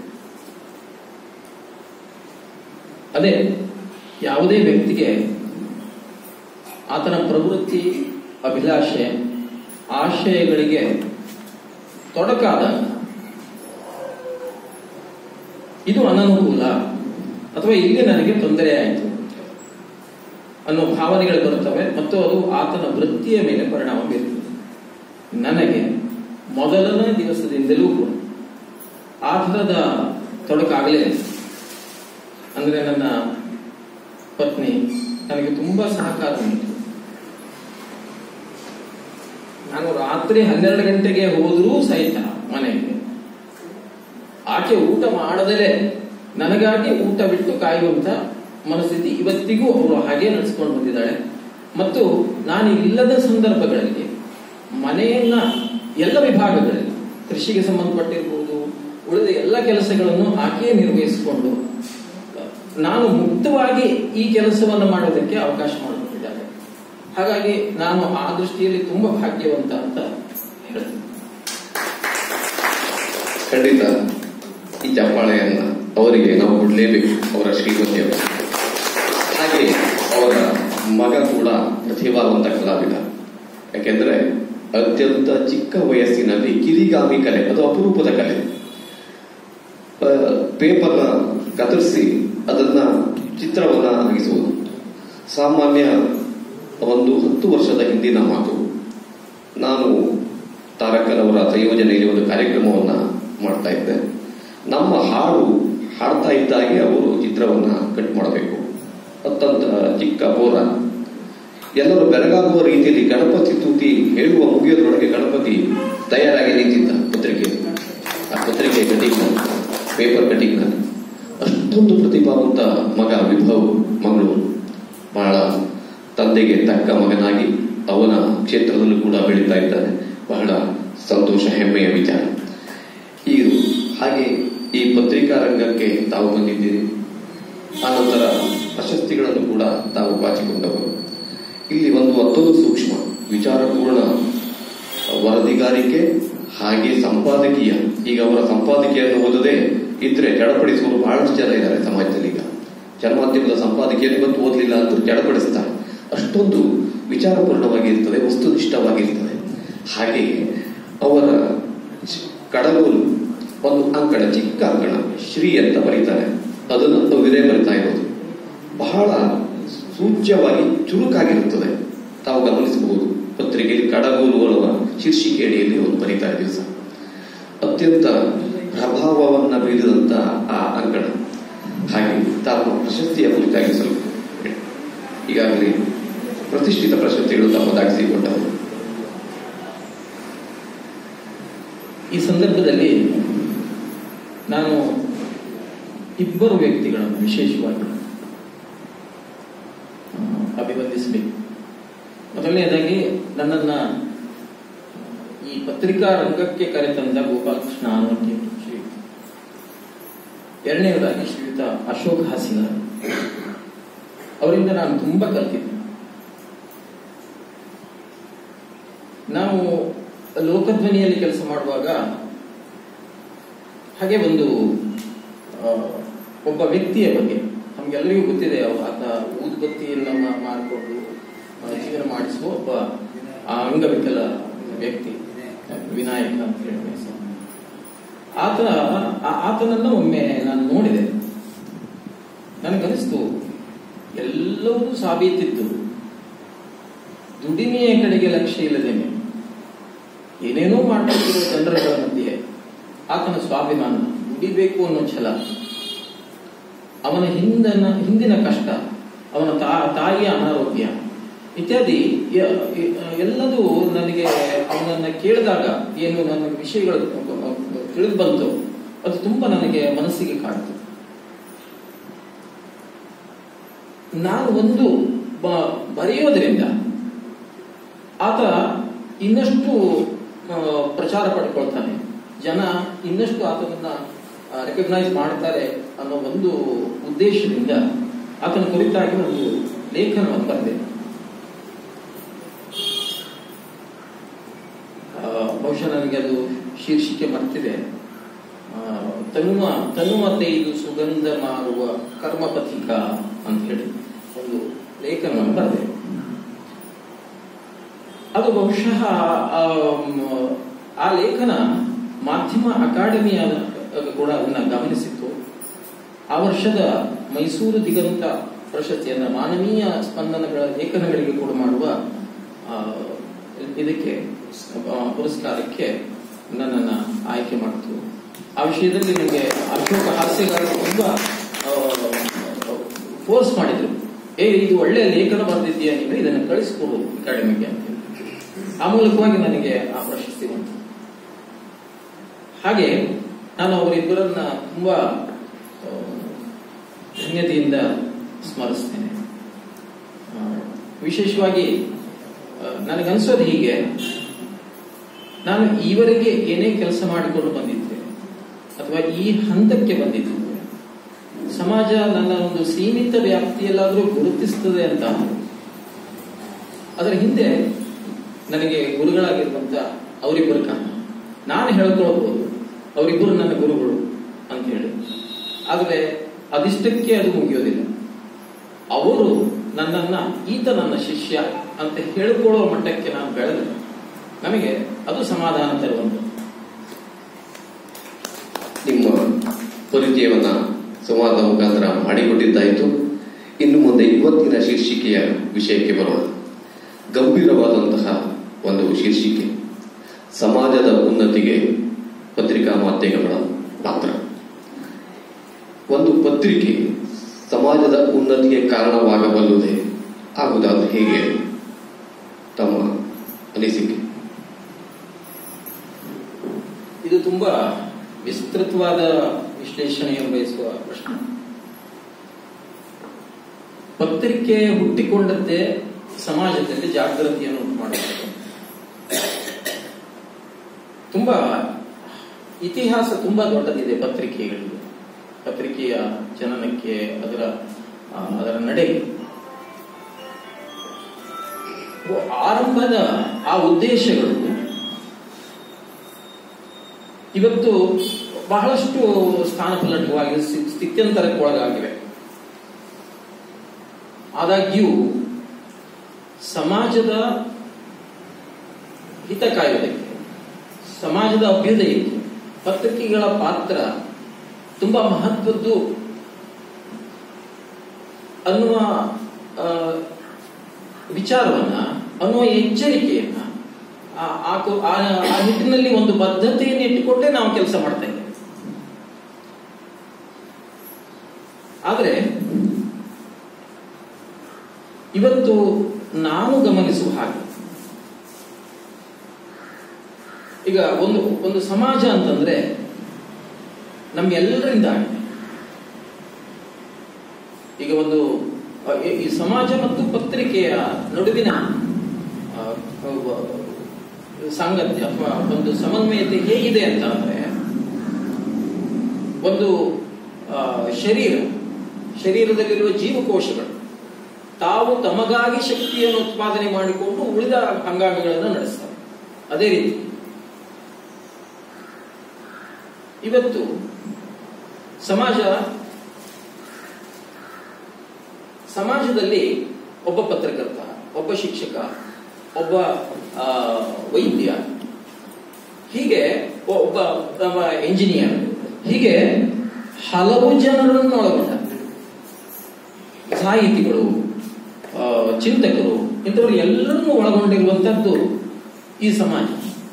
ಅದೇ ಯಾವುದೇ ವ್ಯಕ್ತಿಗೆ ಆತನ ಪ್ರವೃತ್ತಿ ಅಭಿಲಾಷೆ ಆಶಯಗಳಿಗೆ ತೊಡಕಾದಾಗ ಇದು ಅನನುಕೂಲ ಅಥವಾ ಇಲ್ಲಿ ನನಗೆ ತೊಂದರೆ ಆಯಿತು ಅನ್ನೋ ಭಾವನೆಗಳು ಬರುತ್ತವೆ ಮತ್ತು ಅದು ಆತನ ವೃತ್ತಿಯ ಮೇಲೆ ಪರಿಣಾಮ ಬೀರುತ್ತದೆ ನನಗೆ ಮೊದಲನೇ ದಿವಸದಿಂದಲೂ ಕೂಡ ಆ ಥರದ ತೊಡಕಾಗಲೇ ಅಂದ್ರೆ ನನ್ನ ಪತ್ನಿ ನನಗೆ ತುಂಬಾ ಸಹಕಾರ ನೀಡಿತು ನಾನು ರಾತ್ರಿ ಹನ್ನೆರಡು ಗಂಟೆಗೆ ಹೋದರೂ ಸಹಿತ ಮನೆಗೆ ಆಕೆ ಊಟ ಮಾಡದಲೇ ನನಗಾಗಿ ಊಟ ಬಿಟ್ಟು ಕಾಯುವಂತ ಮನಸ್ಥಿತಿ ಇವತ್ತಿಗೂ ಅವಳು ಹಾಗೆ ನಡೆಸ್ಕೊಂಡು ಬಂದಿದ್ದಾಳೆ ಮತ್ತು ನಾನು ಇಲ್ಲದ ಸಂದರ್ಭಗಳಲ್ಲಿ ಮನೆಯನ್ನ ಎಲ್ಲ ವಿಭಾಗಗಳಲ್ಲಿ ಕೃಷಿಗೆ ಸಂಬಂಧಪಟ್ಟಿರ್ಬೋದು ಉಳಿದ ಎಲ್ಲ ಕೆಲಸಗಳನ್ನು ಆಕೆಯೇ ನಿರ್ವಹಿಸಿಕೊಂಡು ನಾನು ಮುಕ್ತವಾಗಿ ಈ ಕೆಲಸವನ್ನು ಮಾಡೋದಕ್ಕೆ ಅವಕಾಶ ಮಾಡಿಕೊಟ್ಟಿದ್ದಾರೆ ಹಾಗಾಗಿ ನಾನು ಆ ದೃಷ್ಟಿಯಲ್ಲಿ ತುಂಬಾ ಭಾಗ್ಯವಂತ ಅಂತ ಹೇಳ್ತೀನಿ ಖಂಡಿತ ಈ ಚಪ್ಪಾಳೆಯನ್ನ ಅವರಿಗೆ ನಾವು ಕೊಡಲೇಬೇಕು ಅವರ ಶ್ರೀಮತಿಯವರು ಹಾಗೆ ಅವರ ಮಗ ಕೂಡ ಪ್ರತಿಭಾವಂತ ಕಲಾವಿದ ಯಾಕೆಂದ್ರೆ ಅತ್ಯಂತ ಚಿಕ್ಕ ವಯಸ್ಸಿನಲ್ಲಿ ಕಿರಿಗಾಮಿ ಕಲೆ ಅದು ಅಪರೂಪದ ಕಲೆ ಆ, ಪೇಪರ್ನ ಕತ್ತರಿಸಿ ಅದನ್ನ ಚಿತ್ರವನ್ನ ಆಗಿಸುವುದು ಸಾಮಾನ್ಯ ಒಂದು ಹತ್ತು ವರ್ಷದ ಹಿಂದಿನ ಮಾತು ನಾನು ತಾರಕನವರ ಸಂಯೋಜನೆಯಲ್ಲಿ ಒಂದು ಕಾರ್ಯಕ್ರಮವನ್ನ ಮಾಡ್ತಾ ಇದ್ದೆ ನಮ್ಮ ಹಾಡು ಹಾಡ್ತಾ ಇದ್ದಾಗೆ ಅವರು ಚಿತ್ರವನ್ನ ಕಟ್ ಮಾಡಬೇಕು ಅತ್ಯಂತ ಚಿಕ್ಕ ಬೋರ ಎಲ್ಲರೂ ಬೆರಗಾಗುವ ರೀತಿಯಲ್ಲಿ ಗಣಪತಿ ತೂತಿ ಹೇಳುವ ಮುಗಿಯೋದ್ರೊಳಗೆ ಗಣಪತಿ ತಯಾರಾಗಿ ನಿಂತಿದ್ದ ಪತ್ರಿಕೆ ಆ ಪತ್ರಿಕೆ ಕಟಿಂಗ್ ಪೇಪರ್ ಕಟಿಂಗ್ ಅಷ್ಟೊಂದು ಪ್ರತಿಭಾವಂತ ಮಗ ವಿಭವ್ ಮಂಗಳೂರು ಬಹಳ ತಂದೆಗೆ ತಕ್ಕ ಮಗನಾಗಿ ಅವನ ಕ್ಷೇತ್ರದಲ್ಲೂ ಕೂಡ ಬೆಳೀತಾ ಇದ್ದಾನೆ ಬಹಳ ಸಂತೋಷ ಹೆಮ್ಮೆಯ ವಿಚಾರ ಈ ಹಾಗೆ ಈ ಪತ್ರಿಕಾ ರಂಗಕ್ಕೆ ತಾವು ಬಂದಿದ್ದೀರಿ ಆನಂತರ ಪ್ರಶಸ್ತಿಗಳನ್ನು ಕೂಡ ತಾವು ಬಾಚಿಕೊಂಡವರು ಇಲ್ಲಿ ಒಂದು ಮತ್ತೊಂದು ಸೂಕ್ಷ್ಮ ವಿಚಾರಪೂರ್ಣ ವರದಿಗಾರಿಕೆ ಹಾಗೆ ಸಂಪಾದಕೀಯ ಈಗ ಅವರ ಸಂಪಾದಕೀಯನ್ನು ಓದದೆ ಇದ್ರೆ ಚಡಪಡಿಸುವವರು ಬಹಳಷ್ಟು ಜನ ಇದ್ದಾರೆ ಸಮಾಜದಲ್ಲಿ ಈಗ ಜನಮಾಧ್ಯಮದ ಸಂಪಾದಕೀಯನ್ನು ಇವತ್ತು ಓದಲಿಲ್ಲ ಅಂದ್ರೂ ಚಡಪಡಿಸ್ತಾರೆ ಅಷ್ಟೊಂದು ವಿಚಾರಪೂರ್ಣವಾಗಿರ್ತದೆ ವಸ್ತುನಿಷ್ಠವಾಗಿರ್ತದೆ ಹಾಗೆ ಅವರ ಚ- ಕಡಗೋಲು ಒಂದು ಅಂಕಣ ಚಿಕ್ಕ ಅಂಕಣ ಶ್ರೀ ಅಂತ ಬರೀತಾರೆ ಅದನ್ನು ತವಿದೇ ಬರಿತಾ ಇರೋದು ಬಹಳ ಸೂಚ್ಯವಾಗಿ ಚುರುಕಾಗಿರುತ್ತದೆ ತಾವು ಗಮನಿಸಬಹುದು ಪತ್ರಿಕೆಯಲ್ಲಿ ಕಡಗೋಲು ಅನ್ನುವ ಶೀರ್ಷಿಕೆ ಅಡಿಯಲ್ಲಿ ಅವರು ಬರೀತಾ ದಿವಸ ಅತ್ಯಂತ ಪ್ರಭಾವವನ್ನ ಬೀರಿದಂತ ಆ ಅಂಕಣ ಹಾಗೆ ತಾವು ಪ್ರಶಸ್ತಿಯ ಕುರಿತಾಗಿ ಸ್ವಲ್ಪ ಹೇಳಿ. ಈಗಾಗಲೇ ಪ್ರತಿಷ್ಠಿತ ಪ್ರಶಸ್ತಿಗಳು ತಮ್ಮದಾಗಿಸಿಕೊಂಡವು ಈ ಸಂದರ್ಭದಲ್ಲಿ ನಾನು ಇಬ್ಬರು ವ್ಯಕ್ತಿಗಳನ್ನು ವಿಶೇಷವಾಗಿ ಆ, ಅಭಿವಂದಿಸಬೇಕು ಮೊದಲನೇದಾಗಿ ನನ್ನನ್ನ ಈ ಪತ್ರಿಕಾ ರಂಗಕ್ಕೆ ಕರೆತಂದ ಗೋಪಾಲಕೃಷ್ಣ ಆನಂದಿ ಶ್ರೀ ಎರಡನೇದಾಗಿ ಶ್ರೀಯುತ ಅಶೋಕ್ ಹಾಸಿನರ್ ಅವರಿಂದ ನಾನು ತುಂಬಾ ಕಲ್ತಿದ್ದೆ ನಾವು ಲೋಕಧ್ವನಿಯಲ್ಲಿ ಕೆಲಸ ಮಾಡುವಾಗ ಹಾಗೆ ಒಂದು ಆ, ಒಬ್ಬ ವ್ಯಕ್ತಿಯ ಬಗ್ಗೆ ನಮ್ಗೆಲ್ಲರಿಗೂ ಗೊತ್ತಿದೆ ಅವ ಆತ ಊದುಬತ್ತಿಯನ್ನ ಮಾ- ಮಾಡಿಕೊಂಡು ಆ, ಜೀವನ ಮಾಡಿಸುವ ಒಬ್ಬ ಆ ಅಂಗವಿಕಲ ವ್ಯಕ್ತಿ ವಿನಾಯಕ ಅಂತ ಹೇಳಿ ಹೆಸರು. ಆತ ಆ- ಆತನನ್ನ ಒಮ್ಮೆ ನಾನು ನೋಡಿದೆ ನನಗನಿಸ್ತು ಎಲ್ಲವೂ ಸಾಬೀತಿದ್ದು ದುಡಿಮೆಯ ಕಡೆಗೆ ಲಕ್ಷ್ಯ ಇಲ್ಲದೇನೆ ಏನೇನೋ ಮಾಡ್ತಿರೋ ಜನರುಗಳ ಮಧ್ಯೆ ಆತನ ಸ್ವಾಭಿಮಾನ ದುಡಿಬೇಕು ಅನ್ನೋ ಛಲ ಅವನ ಹಿಂದನ ಹಿಂದಿನ ಕಷ್ಟ ಅವನ ತಾ ತಾಯಿಯ ಅನಾರೋಗ್ಯ ಇತ್ಯಾದಿ ಯ- ಯ- ಎಲ್ಲದೂ ನನಗೆ ಅವನನ್ನ ಕೇಳಿದಾಗ ಏನು ನನ್ನ ವಿಷಯಗಳು ತಿಳಿದು ಬಂತು ಅದು ತುಂಬಾ ನನಗೆ ಮನಸ್ಸಿಗೆ ಕಾಡ್ತು ನಾನು ಒಂದು ಬ- ಬರೆಯೋದ್ರಿಂದ ಆತ ಇನ್ನಷ್ಟು ಆ, ಪ್ರಚಾರ ಪಡ್ಕೊಳ್ತಾನೆ ಜನ ಇನ್ನಷ್ಟು ಆತನನ್ನ ರೆಕಗ್ನೈಸ್ ಮಾಡ್ತಾರೆ ಅನ್ನೋ ಒಂದು ಉದ್ದೇಶದಿಂದ ಆತನ ಕುರಿತಾಗಿ ಒಂದು ಲೇಖನವನ್ನು ಬರೆದೆ ಆ, ಬಹುಶಃ ನನಗೆ ಅದು ಶೀರ್ಷಿಕೆ ಮರ್ತಿದೆ ಆ, ತನುಮ ತನುಮತೆ ಇದು ಸುಗಂಧ ಮಾರುವ ಕರ್ಮಪಥಿಕ ಅಂತ ಹೇಳಿ ಒಂದು ಲೇಖನವನ್ನು ಬರೆದೆ ಅದು ಬಹುಶಃ ಆಮ್, ಆ ಲೇಖನ ಮಾಧ್ಯಮ ಅಕಾಡೆಮಿಯ ಕೂಡ ಅದನ್ನ ಗಮನಿಸಿತ್ತು ಆ ವರ್ಷದ ಮೈಸೂರು ದಿಗಂತ ಪ್ರಶಸ್ತಿಯನ್ನ ಮಾನವೀಯ ಸ್ಪಂದನಗಳ ಲೇಖನಗಳಿಗೆ ಕೂಡ ಮಾಡುವ ಆ, ಇದಕ್ಕೆ ಆ, ಪುರಸ್ಕಾರಕ್ಕೆ ನನ್ನನ್ನ ಆಯ್ಕೆ ಮಾಡಿತು ಆ ವಿಷಯದಲ್ಲಿ ನನಗೆ ಅಶೋಕ ಹಾಸ್ಯಗಾರರು ತುಂಬಾ ಫೋರ್ಸ್ ಮಾಡಿದ್ರು ಏ ಇದು ಒಳ್ಳೆ ಲೇಖನ ಬರೆದಿದ್ದೀಯ ನೀವು ಇದನ್ನು ಕಳಿಸ್ಕೊಡು ಅಕಾಡೆಮಿಗೆ ಅಂತ ಹೇಳಿ. ಆ ಮೂಲಕವಾಗಿ ನನಗೆ ಆ ಪ್ರಶಸ್ತಿ ಬಂತು ಹಾಗೆ ನಾನು ಅವರಿಬ್ಬರನ್ನ ತುಂಬಾ ಆ, ಧನ್ಯತೆಯಿಂದ ಸ್ಮರಿಸ್ತೇನೆ ಆ, ವಿಶೇಷವಾಗಿ ಆ, ನನಗನ್ಸೋದು ಹೀಗೆ ನಾನು ಈವರೆಗೆ ಏನೇ ಕೆಲಸ ಮಾಡಿಕೊಂಡು ಬಂದಿದ್ದೆ ಅಥವಾ ಈ ಹಂತಕ್ಕೆ ಬಂದಿದ್ದೆ ಸಮಾಜ ನನ್ನ ಒಂದು ಸೀಮಿತ ವ್ಯಾಪ್ತಿಯಲ್ಲಾದರೂ ಗುರುತಿಸ್ತದೆ ಅಂತ ಅದರ ಹಿಂದೆ ನನಗೆ ಗುರುಗಳಾಗಿರುವಂತ ಅವರಿಬ್ಬರು ಕಾರಣ ನಾನು ಹೇಳ್ಕೊಳ್ಬಹುದು ಅವರಿಬ್ಬರು ನನ್ನ ಗುರುಗಳು ಅಂತ ಹೇಳಿ ಆದರೆ ಅದಿಷ್ಟಕ್ಕೆ ಅದು ಮುಗಿಯೋದಿಲ್ಲ ಅವರು ನನ್ನನ್ನ ಈತ ನನ್ನ ಶಿಷ್ಯ ಅಂತ ಹೇಳ್ಕೊಳ್ಳುವ ಮಟ್ಟಕ್ಕೆ ನಾನು ಬೆಳೆದೆ ನಮಗೆ ಅದು ಸಮಾಧಾನ ತರುವಂತ ನಿಮ್ಮ ಪರಿಚಯವನ್ನ ಸಂವಾದ ಮುಖಾಂತರ ಮಾಡಿಕೊಟ್ಟಿದ್ದಾಯಿತು ಇನ್ನು ಮುಂದೆ ಇವತ್ತಿನ ಶೀರ್ಷಿಕೆಯ ವಿಷಯಕ್ಕೆ ಬರೋಣ ಗಂಭೀರವಾದಂತಹ ಒಂದು ಶೀರ್ಷಿಕೆ ಸಮಾಜದ ಉನ್ನತಿಗೆ ಪತ್ರಿಕಾ ಮಾಧ್ಯಮಗಳ ಪಾತ್ರ ಒಂದು ಪತ್ರಿಕೆ ಸಮಾಜದ ಉನ್ನತಿಗೆ ಕಾರಣವಾಗಬಲ್ಲುದೇ ಆಗುವುದಾದ್ರೆ ಹೇಗೆ ತಮ್ಮ ಅನಿಸಿಕೆ ಇದು ತುಂಬಾ ವಿಸ್ತೃತವಾದ ವಿಶ್ಲೇಷಣೆಯನ್ನು ಬಯಸುವ ಪ್ರಶ್ನೆ ಪತ್ರಿಕೆ ಹುಟ್ಟಿಕೊಂಡದ್ದೇ ಸಮಾಜದಲ್ಲಿ ಜಾಗೃತಿಯನ್ನು ಉಂಟು ಮಾಡುತ್ತದೆ ತುಂಬಾ ಇತಿಹಾಸ ತುಂಬಾ ದೊಡ್ಡದಿದೆ ಪತ್ರಿಕೆಗಳಿಗೆ ಪತ್ರಿಕೆಯ ಜನನಕ್ಕೆ ಅದರ ಆ, ಅದರ ನಡೆಗೆ ಆರಂಭದ ಆ ಉದ್ದೇಶಗಳು ಇವತ್ತು ಬಹಳಷ್ಟು ಸ್ಥಾನಪಲ್ಲಟವಾಗಿವೆ ಸ್ಥಿ- ಸ್ಥಿತ್ಯಂತರಕ್ಕೆ ಒಳಗಾಗಿವೆ ಆದಾಗ್ಯೂ ಸಮಾಜದ ಹಿತ ಕಾಯುವುದಕ್ಕೆ ಸಮಾಜದ ಅಭ್ಯುದಯಕ್ಕೆ ಪತ್ರಿಕೆಗಳ ಪಾತ್ರ ತುಂಬಾ ಮಹತ್ವದ್ದು ಅನ್ನುವ ಆ, ವಿಚಾರವನ್ನ ಅನ್ನುವ ಎಚ್ಚರಿಕೆಯನ್ನ ಆ- ಆ ಕು- ಆ ಆ ನಿಟ್ಟಿನಲ್ಲಿ ಒಂದು ಬದ್ಧತೆಯನ್ನು ಇಟ್ಟುಕೊಂಡೇ ನಾವು ಕೆಲಸ ಮಾಡ್ತಾ ಇದ್ದೇವೆ ಆದರೆ ಇವತ್ತು ನಾನು ಗಮನಿಸುವ ಹಾಗೆ ಈಗ ಒಂದು ಒಂದು ಸಮಾಜ ಅಂತಂದ್ರೆ ನಮ್ಗೆಲ್ಲರಿಂದ ಆಗಿದೆ ಈಗ ಒಂದು ಆ, ಈ- ಈ ಸಮಾಜ ಮತ್ತು ಪತ್ರಿಕೆಯ ನಡುವಿನ ಆ, ಆ, ಸಾಂಗತ್ಯ ಅಥವಾ ಒಂದು ಸಮನ್ವಯತೆ ಹೇಗಿದೆ ಅಂತ ಅಂದ್ರೆ ಒಂದು ಆ, ಶರೀರ ಶರೀರದಲ್ಲಿರುವ ಜೀವಕೋಶಗಳು ತಾವು ತಮಗಾಗಿ ಶಕ್ತಿಯನ್ನು ಉತ್ಪಾದನೆ ಮಾಡಿಕೊಂಡು ಉಳಿದ ಅಂಗಾಂಗಗಳನ್ನು ನಡೆಸ್ತವೆ ಅದೇ ರೀತಿ ಇವತ್ತು ಸಮಾಜ ಸಮಾಜದಲ್ಲಿ ಒಬ್ಬ ಪತ್ರಕರ್ತ ಒಬ್ಬ ಶಿಕ್ಷಕ ಒಬ್ಬ ಆ, ವೈದ್ಯ ಹೀಗೆ ಒ- ಒಬ್ಬ ಒಬ್ಬ ಎಂಜಿನಿಯರ್ ಹೀಗೆ ಹಲವು ಜನರನ್ನು ಒಳಗೊಂಡ ಸಾಹಿತಿಗಳು ಆ, ಚಿಂತಕರು ಇಂಥವರು ಎಲ್ಲರನ್ನೂ ಒಳಗೊಂಡಿರುವಂತದ್ದು ಈ ಸಮಾಜ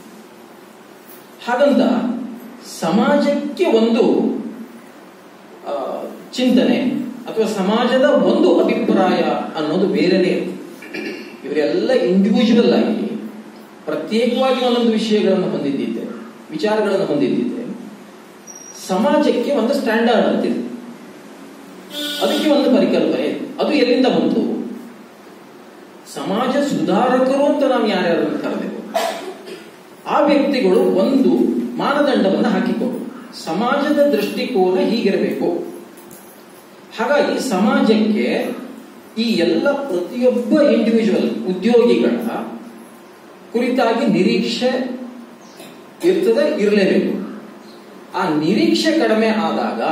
ಹಾಗಂತ ಸಮಾಜಕ್ಕೆ ಒಂದು ಆ, ಚಿಂತನೆ ಅಥವಾ ಸಮಾಜದ ಒಂದು ಅಭಿಪ್ರಾಯ ಅನ್ನೋದು ಬೇರೆನೇ ಇರುತ್ತೆ. ಇವರೆಲ್ಲ ಇಂಡಿವಿಜುವಲ್ ಆಗಿ ಪ್ರತ್ಯೇಕವಾಗಿ ಒಂದೊಂದು ವಿಷಯಗಳನ್ನು ಹೊಂದಿದ್ದಿದ್ದೆ ವಿಚಾರಗಳನ್ನು ಹೊಂದಿದ್ದಿದ್ದೆ ಸಮಾಜಕ್ಕೆ ಒಂದು ಸ್ಟ್ಯಾಂಡರ್ಡ್ ಅಂತಿದೆ ಅದಕ್ಕೆ ಒಂದು ಪರಿಕಲ್ಪನೆ ಇದೆ. ಅದು ಎಲ್ಲಿಂದ ಬಂತು ಸಮಾಜ ಸುಧಾರಕರು ಅಂತ ನಾವು ಯಾರ್ಯಾರನ್ನು ಕರೆದೆವು ಆ ವ್ಯಕ್ತಿಗಳು ಒಂದು ಮಾನದಂಡವನ್ನು ಹಾಕಿಕೊಂಡು ಸಮಾಜದ ದೃಷ್ಟಿಕೋನ ಹೀಗಿರಬೇಕು ಹಾಗಾಗಿ ಸಮಾಜಕ್ಕೆ ಈ ಎಲ್ಲ ಪ್ರತಿಯೊಬ್ಬ ಇಂಡಿವಿಜುವಲ್ ಉದ್ಯೋಗಿಗಳ ಕುರಿತಾಗಿ ನಿರೀಕ್ಷೆ ಇರ್ತದೆ ಇರಲೇಬೇಕು ಆ ನಿರೀಕ್ಷೆ ಕಡಿಮೆ ಆದಾಗ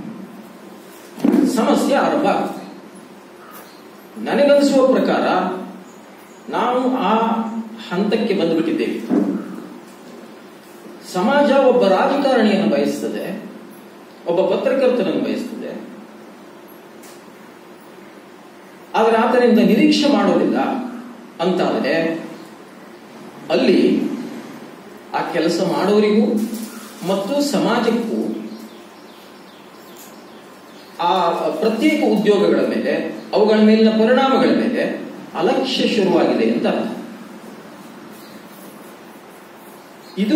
ಸಮಸ್ಯೆ ಆರಂಭ ಆಗುತ್ತೆ ನನಗನ್ನಿಸುವ ಪ್ರಕಾರ ನಾವು ಆ ಹಂತಕ್ಕೆ ಬಂದುಬಿಟ್ಟಿದ್ದೇವೆ ಸಮಾಜ ಒಬ್ಬ ರಾಜಕಾರಣಿಯನ್ನು ಬಯಸ್ತದೆ ಒಬ್ಬ ಪತ್ರಕರ್ತನನ್ನು ಬಯಸ್ತದೆ ಆದರೆ ಆತನಿಂದ ನಿರೀಕ್ಷೆ ಮಾಡೋದಿಲ್ಲ ಅಂತಾದರೆ ಅಲ್ಲಿ ಆ ಕೆಲಸ ಮಾಡೋರಿಗೂ ಮತ್ತು ಸಮಾಜಕ್ಕೂ ಆ ಪ್ರತ್ಯೇಕ ಉದ್ಯೋಗಗಳ ಮೇಲೆ ಅವುಗಳ ಮೇಲಿನ ಪರಿಣಾಮಗಳ ಮೇಲೆ ಅಲಕ್ಷ್ಯ ಶುರುವಾಗಿದೆ ಅಂತ ಅರ್ಥ ಇದು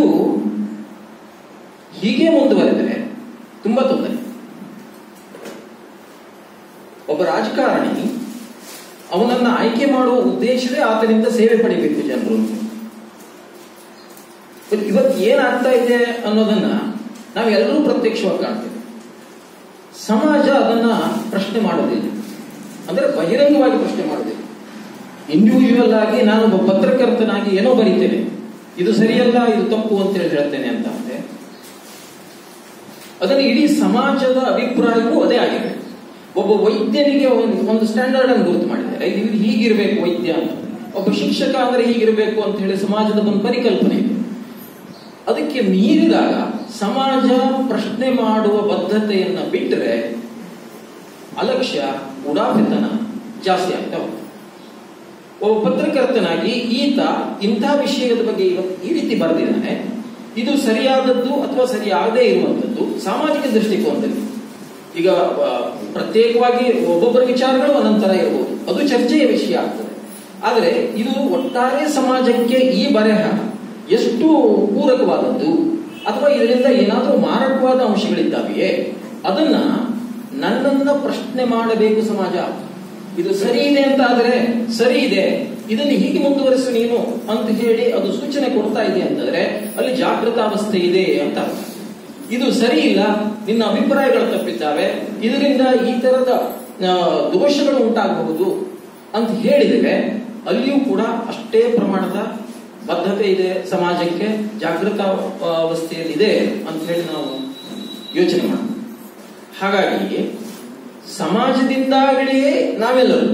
ಹೀಗೆ ಮುಂದುವರೆದರೆ ತುಂಬಾ ತೊಂದರೆ ಒಬ್ಬ ರಾಜಕಾರಣಿ ಅವನನ್ನ ಆಯ್ಕೆ ಮಾಡುವ ಉದ್ದೇಶವೇ ಆತನಿಂದ ಸೇವೆ ಪಡಿಬೇಕು ಜನರು ಇವತ್ತು ಏನಾಗ್ತಾ ಇದೆ ಅನ್ನೋದನ್ನ ನಾವೆಲ್ಲರೂ ಪ್ರತ್ಯಕ್ಷವಾಗಿ ಕಾಣ್ತೇವೆ ಸಮಾಜ ಅದನ್ನ ಪ್ರಶ್ನೆ ಮಾಡೋದಿಲ್ಲ ಅಂದ್ರೆ ಬಹಿರಂಗವಾಗಿ ಪ್ರಶ್ನೆ ಮಾಡೋದಿಲ್ಲ ಇಂಡಿವಿಜುವಲ್ ಆಗಿ ನಾನು ಒಬ್ಬ ಪತ್ರಕರ್ತನಾಗಿ ಏನೋ ಬರೀತೇನೆ ಇದು ಸರಿಯಲ್ಲ ಇದು ತಪ್ಪು ಅಂತ ಹೇಳಿ ಹೇಳ್ತೇನೆ ಅಂತ ಅಂದ್ರೆ ಅದನ್ನು ಇಡೀ ಸಮಾಜದ ಅಭಿಪ್ರಾಯವೂ ಅದೇ ಆಗಿದೆ ಒಬ್ಬ ವೈದ್ಯನಿಗೆ ಒಂದು ಒಂದು ಸ್ಟ್ಯಾಂಡರ್ಡ್ ಅನ್ನು ಗುರುತು ಮಾಡಿದ್ದಾರೆ ಇದು ಹೀಗಿರ್ಬೇಕು ವೈದ್ಯ ಅಂತ ಒಬ್ಬ ಶಿಕ್ಷಕ ಅಂದ್ರೆ ಹೀಗಿರ್ಬೇಕು ಅಂತ ಹೇಳಿ ಸಮಾಜದ ಒಂದು ಪರಿಕಲ್ಪನೆ ಇದೆ ಅದಕ್ಕೆ ಮೀರಿದಾಗ ಸಮಾಜ ಪ್ರಶ್ನೆ ಮಾಡುವ ಬದ್ಧತೆಯನ್ನ ಬಿಟ್ಟರೆ ಅಲಕ್ಷ್ಯ ಉಡಾಫಿತನ ಜಾಸ್ತಿ ಆಗ್ತಾ ಹೋಗ್ತದೆ ಒಬ್ಬ ಪತ್ರಕರ್ತನಾಗಿ ಈತ ಇಂಥ ವಿಷಯದ ಬಗ್ಗೆ ಇವತ್ತು ಈ ರೀತಿ ಬರೆದಿದ್ದಾನೆ ಇದು ಸರಿಯಾದದ್ದು ಅಥವಾ ಸರಿಯಾಗದೇ ಇರುವಂತದ್ದು ಸಾಮಾಜಿಕ ದೃಷ್ಟಿಕೋನದಲ್ಲಿ ಈಗ ಆ, ಪ್ರತ್ಯೇಕವಾಗಿ ಒಬ್ಬೊಬ್ಬರ ವಿಚಾರಗಳು ಅನಂತರ ಇರಬಹುದು ಅದು ಚರ್ಚೆಯ ವಿಷಯ ಆಗ್ತದೆ ಆದರೆ ಇದು ಒಟ್ಟಾರೆ ಸಮಾಜಕ್ಕೆ ಈ ಬರೆಹ ಎಷ್ಟು ಪೂರಕವಾದದ್ದು ಅಥವಾ ಇದರಿಂದ ಏನಾದರೂ ಮಾರಕವಾದ ಅಂಶಗಳಿದ್ದಾವೆಯೇ ಅದನ್ನ ನನ್ನನ್ನ ಪ್ರಶ್ನೆ ಮಾಡಬೇಕು ಸಮಾಜ ಇದು ಸರಿ ಇದೆ ಅಂತ ಆದ್ರೆ ಸರಿ ಇದೆ ಇದನ್ನು ಹೀಗೆ ಮುಂದುವರಿಸು ನೀನು ಅಂತ ಹೇಳಿ ಅದು ಸೂಚನೆ ಕೊಡ್ತಾ ಇದೆ ಅಂತಂದ್ರೆ ಅಲ್ಲಿ ಜಾಗೃತಾವಸ್ಥೆ ಇದೆ ಅಂತ ಅರ್ಥ. ಇದು ಸರಿ ಇಲ್ಲ ನಿನ್ನ ಅಭಿಪ್ರಾಯಗಳು ತಪ್ಪಿದ್ದಾವೆ ಇದರಿಂದ ಈ ತರದ ಆ, ದೋಷಗಳು ಉಂಟಾಗಬಹುದು ಅಂತ ಹೇಳಿದರೆ ಅಲ್ಲಿಯೂ ಕೂಡ ಅಷ್ಟೇ ಪ್ರಮಾಣದ ಬದ್ಧತೆ ಇದೆ ಸಮಾಜಕ್ಕೆ ಜಾಗೃತ ಆ, ಅವಸ್ಥೆಯಲ್ಲಿದೆ ಅಂತ ಹೇಳಿ ನಾವು ಯೋಚನೆ ಮಾಡೋಣ ಹಾಗಾಗಿ ಸಮಾಜದಿಂದಾಗಿಯೇ ನಾವೆಲ್ಲರೂ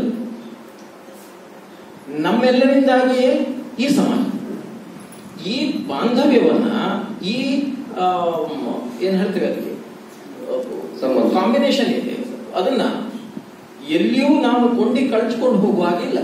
ನಮ್ಮೆಲ್ಲರಿಂದಾಗಿಯೇ ಈ ಸಮಾಜ ಈ ಬಾಂಧವ್ಯವನ್ನ ಈ ಆ, ಏನ್ ಹೇಳ್ತೇವೆ ಅದಕ್ಕೆ ಸಂಬಂಧ. ಕಾಂಬಿನೇಷನ್ ಇದೆ ಅದನ್ನ ಎಲ್ಲಿಯೂ ನಾವು ಕೊಂಡಿ ಕಳ್ಚಿಕೊಂಡು ಹೋಗುವ ಹಾಗಿಲ್ಲ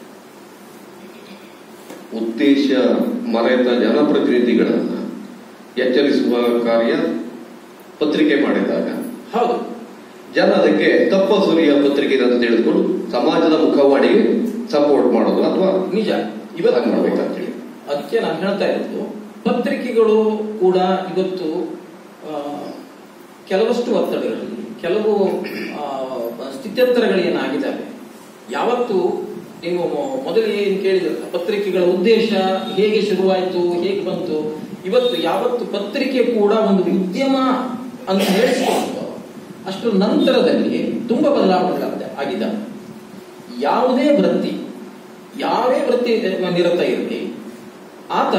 ಉದ್ದೇಶ ಮರೆತ ಜನಪ್ರತಿನಿಧಿಗಳನ್ನ ಎಚ್ಚರಿಸುವ ಕಾರ್ಯ ಪತ್ರಿಕೆ ಮಾಡಿದಾಗ ಹೌದು ಜನ ಅದಕ್ಕೆ ತಪ್ಪ ಸುರಿಯ ಪತ್ರಿಕೆ ಅಂತ ತಿಳಿದುಕೊಂಡು ಸಮಾಜದ ಮುಖವಾಣಿಗೆ ಸಪೋರ್ಟ್ ಮಾಡೋದು ಅಥವಾ ನಿಜ ಹಾಗೆ ಇವತ್ತು ಮಾಡ್ಬೇಕಂತೇಳಿ ಅದಕ್ಕೆ ನಾನು ಹೇಳ್ತಾ ಇರೋದು ಪತ್ರಿಕೆಗಳು ಕೂಡ ಇವತ್ತು ಆ, ಕೆಲವಷ್ಟು ಒತ್ತಡಗಳಲ್ಲಿ ಕೆಲವು ಆ, ಸ್ಥಿತ್ಯಂತರಗಳು ಏನಾಗಿದ್ದಾವೆ ಯಾವತ್ತು ನೀವು ಮೊ- ಮೊದಲು ಏನು ಕೇಳಿದ್ರಲ್ಲ ಪತ್ರಿಕೆಗಳ ಉದ್ದೇಶ ಹೇಗೆ ಶುರುವಾಯಿತು ಹೇಗೆ ಬಂತು ಇವತ್ತು ಯಾವತ್ತು ಪತ್ರಿಕೆ ಕೂಡ ಒಂದು ಉದ್ಯಮ ಅಂತ ಹೇಳಿಸ್ಕೊಂಡು ಅಷ್ಟರ ನಂತರದಲ್ಲಿ ತುಂಬಾ ಬದಲಾವಣೆಗಳಾಗಿದೆ ಆಗಿದ್ದಾವೆ ಯಾವುದೇ ವೃತ್ತಿ ಯಾವೇ ವೃತ್ತಿ ನಿರತ ಇರಲಿ ಆತ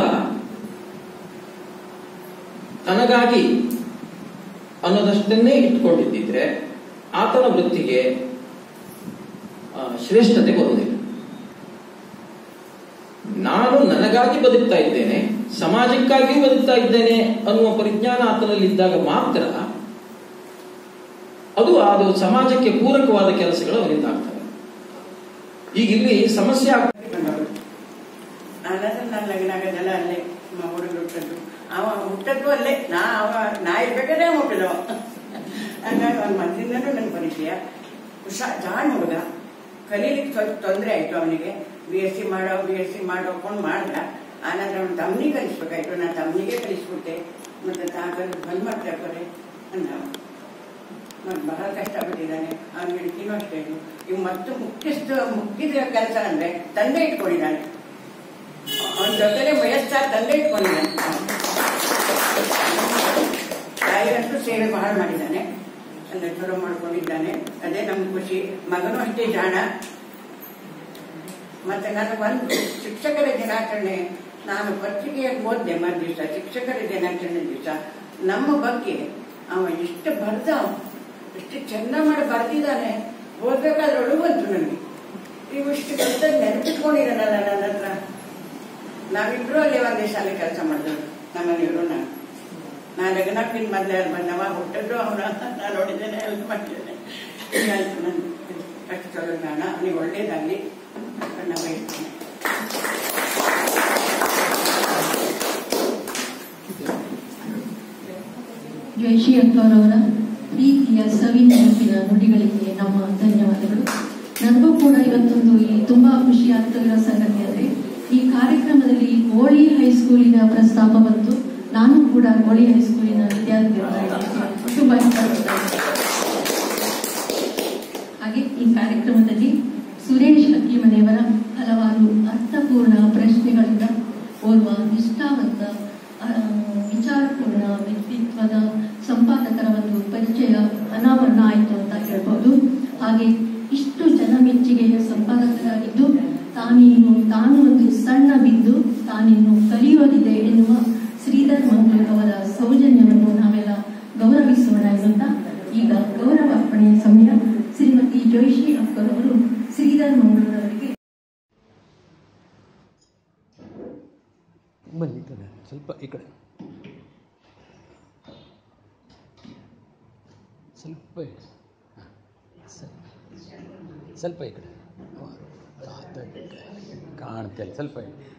ತನಗಾಗಿ ಅನ್ನೋದಷ್ಟನ್ನೇ ಇಟ್ಕೊಂಡಿದ್ದಿದ್ರೆ ಆತನ ವೃತ್ತಿಗೆ ಆ, ಶ್ರೇಷ್ಠತೆ ಬರುವುದಿಲ್ಲ ನಾನು ನನಗಾಗಿ ಬದುಕ್ತಾ ಇದ್ದೇನೆ ಸಮಾಜಕ್ಕಾಗಿಯೂ ಬದುಕ್ತಾ ಇದ್ದೇನೆ ಅನ್ನುವ ಪರಿಜ್ಞಾನ ಆತನಲ್ಲಿ ಇದ್ದಾಗ ಮಾತ್ರ ಅದು ಅದು ಸಮಾಜಕ್ಕೆ ಪೂರಕವಾದ ಕೆಲಸಗಳು ಅವರಿಂದ ಆಗ್ತವೆ ಈಗ ಇಲ್ಲಿ ಸಮಸ್ಯೆ ಆಗ್ ಅನಂತರ ನನ್ನ ಲಗ್ನ ಆಗೋದೆಲ್ಲ ಅಲ್ಲೇ ನಮ್ಮ ಹುಡುಗರು ಹುಟ್ಟದ್ದು ಅವ ಹುಟ್ಟದ್ದು ಅಲ್ಲೇ ನಾ ಅವ ನಾ ಇರ್ಬೇಕಾದ್ರೆ ಹುಟ್ಟಿದವ ಹಂಗಾಗಿ ಅವ್ನ ಮೊದಲಿಂದನೂ ನನ್ನ ಪರಿಚಯ ಹುಷಾ ಜಾಣ ಹುಡುಗ ಕಲೀಲಿಕ್ಕೆ ಸ್ವಲ್ಪ ತೊಂದರೆ ಆಯ್ತು ಅವನಿಗೆ ಬಿ ಎಸ್ ಸಿ ಮಾಡೋ ಬಿ ಎಸ್ ಸಿ ಮಾಡೋಕೊಂಡು ಮಾಡ್ದ ಆನಂತರ ಅವ್ನ ತಮ್ಮನಿಗೆ ಕಲಿಸ್ಬೇಕಾಯ್ತು ನಾನು ತಮ್ಮನಿಗೆ ಕಲಿಸ್ಬಿಟ್ಟೆ ಮತ್ತೆ ತಾಕಲ್ಲಿ ಬಂದ್ ಮಾಡ್ತಾರೆ ಅಂದ ಮತ್ತೆ ಬಹಳ ಕಷ್ಟಪಟ್ಟಿದ್ದಾನೆ ಅವ್ನ ಹೆಂಡತಿನೂ ಅಷ್ಟೇ ಇವ್ ಮತ್ತು ಮುಖ್ಯಸ್ಥ ಮುಖ್ಯದ ಕೆಲಸ ಅಂದ್ರೆ ತಂದೆ ಇಟ್ಕೊಂಡಿದ್ದಾನೆ ಅವನ ಜೊತೆಲೆ ವಯಸ್ಸಾದ ತಂದೆ ಇಟ್ಕೊಂಡಿದ್ದಾನೆ ತಾಯಿಯಂತೂ ಸೇವೆ ಬಹಳ ಮಾಡಿದ್ದಾನೆ ಅಂದ್ರೆ ಚಲೋ ಮಾಡ್ಕೊಂಡಿದ್ದಾನೆ ಅದೇ ನಮ್ಗೆ ಖುಷಿ ಮಗನೂ ಅಷ್ಟೇ ಜಾಣ ಮತ್ತೆ ನನಗೆ ಒಂದು ಶಿಕ್ಷಕರ ದಿನಾಚರಣೆ ನಾನು ಪತ್ರಿಕೆಯಾಗಿ ಓದ್ದೆ ಮರು ದಿವಸ ಶಿಕ್ಷಕರ ದಿನಾಚರಣೆ ದಿವಸ ನಮ್ಮ ಬಗ್ಗೆ ಅವ ಎಷ್ಟು ಬರ್ದ ಎಷ್ಟು ಚೆಂದ ಮಾಡಿ ಬರ್ದಿದ್ದಾನೆ ಓದ್ಬೇಕಾದ್ರೆ ಒಳಗೆ ಬಂತು ನನಗೆ ಇವು ಇಷ್ಟು ಬರ್ದ ನೆನಪಿಟ್ಕೊಂಡಿದ್ದಾನಲ್ಲ ನನ್ನ ಹತ್ರ ನಾವಿಬ್ರು ಅಲ್ಲಿ ಒಂದೇ ಶಾಲೆ ಕೆಲಸ ಮಾಡಿದ್ರು ನಮ್ಮ ಮನೆಯವರು ನಾನು ನಾ ಲಗ್ನಕ್ಕಿಂತ ಮೊದಲೇ ಅಲ್ಲಿ ಬಂದವ ಹುಟ್ಟಿದ್ರು ಅವನ ನಾನು ನೋಡಿದ್ದೇನೆ ಹೆಲ್ಪ್ ಮಾಡಿದ್ದೇನೆ ಹೀಗಾಯ್ತು ನನ್ನ ಅಷ್ಟು ಚಲೋ ಜ್ಞಾನ ಅವನಿಗೆ ಒಳ್ಳೇದಾಗಲಿ ನನ್ನ ಬಯಸ್ತೇನೆ ಜಯಶ್ರೀ ಅಕ್ಕವರವರ ಪ್ರೀತಿಯ ಸವಿ ನೆನಪಿನ ನುಡಿಗಳಿಗೆ ನಮ್ಮ ಧನ್ಯವಾದಗಳು ನನಗೂ ಕೂಡ ಇವತ್ತೊಂದು ಈ ತುಂಬಾ ಖುಷಿ ಆಗ್ತಿರೋ ಸಂಗತಿ ಅಂದ್ರೆ ಈ ಕಾರ್ಯಕ್ರಮದಲ್ಲಿ ಗೋಳಿ ಹೈಸ್ಕೂಲಿನ ಪ್ರಸ್ತಾಪ ಬಂತು ನಾನು ಕೂಡ ಗೋಳಿ ಹೈಸ್ಕೂಲಿನ ವಿದ್ಯಾರ್ಥಿ ತುಂಬಾ ಇಷ್ಟಪಡ್ತೇನೆ ಹಾಗೆ ಈ ಕಾರ್ಯಕ್ರಮದಲ್ಲಿ ಸುರೇಶ್ ಅಕ್ಕಿಮನೆಯವರ ಹಲವಾರು ಅರ್ಥಪೂರ್ಣ ಪ್ರಶ್ನೆಗಳಿಂದ ಓರ್ವ ನಿಷ್ಠಾವಂತ ಆ, ವಿಚಾರಪೂರ್ಣ ವ್ಯಕ್ತಿತ್ವದ ಸಂಪಾದಕರ ಒಂದು ಪರಿಚಯ ಅನಾವರಣ ಆಯಿತು ಅಂತ ಹೇಳ್ಬೋದು ಹಾಗೆ ಇಷ್ಟು ಜನ ಮೆಚ್ಚುಗೆಯ ಸಂಪಾದಕರಾಗಿದ್ದು ತಾನಿನ್ನು ತಾನು ಒಂದು ಸಣ್ಣ ಬಿದ್ದು ತಾನಿನ್ನು ಕಲಿಯೋದಿದೆ ಎನ್ನುವ ಶ್ರೀಧರ್ ಮಂಗಳೂರ್ ಅವರ ಸೌಜನ್ಯವನ್ನು ನಾವೆಲ್ಲ ಗೌರವಿಸೋಣ ಎನ್ನುತ್ತಾ ಈಗ ಗೌರವ ಅರ್ಪಣೆಯ ಸಮಯ ಶ್ರೀಮತಿ ಜೋಯಿಶ್ರೀ ಅಕ್ಕರ್ ಅವರು ಶ್ರೀಧರ್ ಮಂಗಳೂರ್ ಅವರಿಗೆ ಬನ್ನಿ ಈ ಕಡೆ ಸ್ವಲ್ಪ ಈ ಕಡೆ ಸ್ವಲ್ಪ ಈ ಕಡೆ. ಹಾ, ಸ್ವಲ್ಪ- ಸ್ವಲ್ಪ ಈ ಕಡೆ ಹಾ, ಅದು ಕಾಣ್ತಿಲ್ಲ ಸ್ವಲ್ಪ ಈ ಕಡೆ.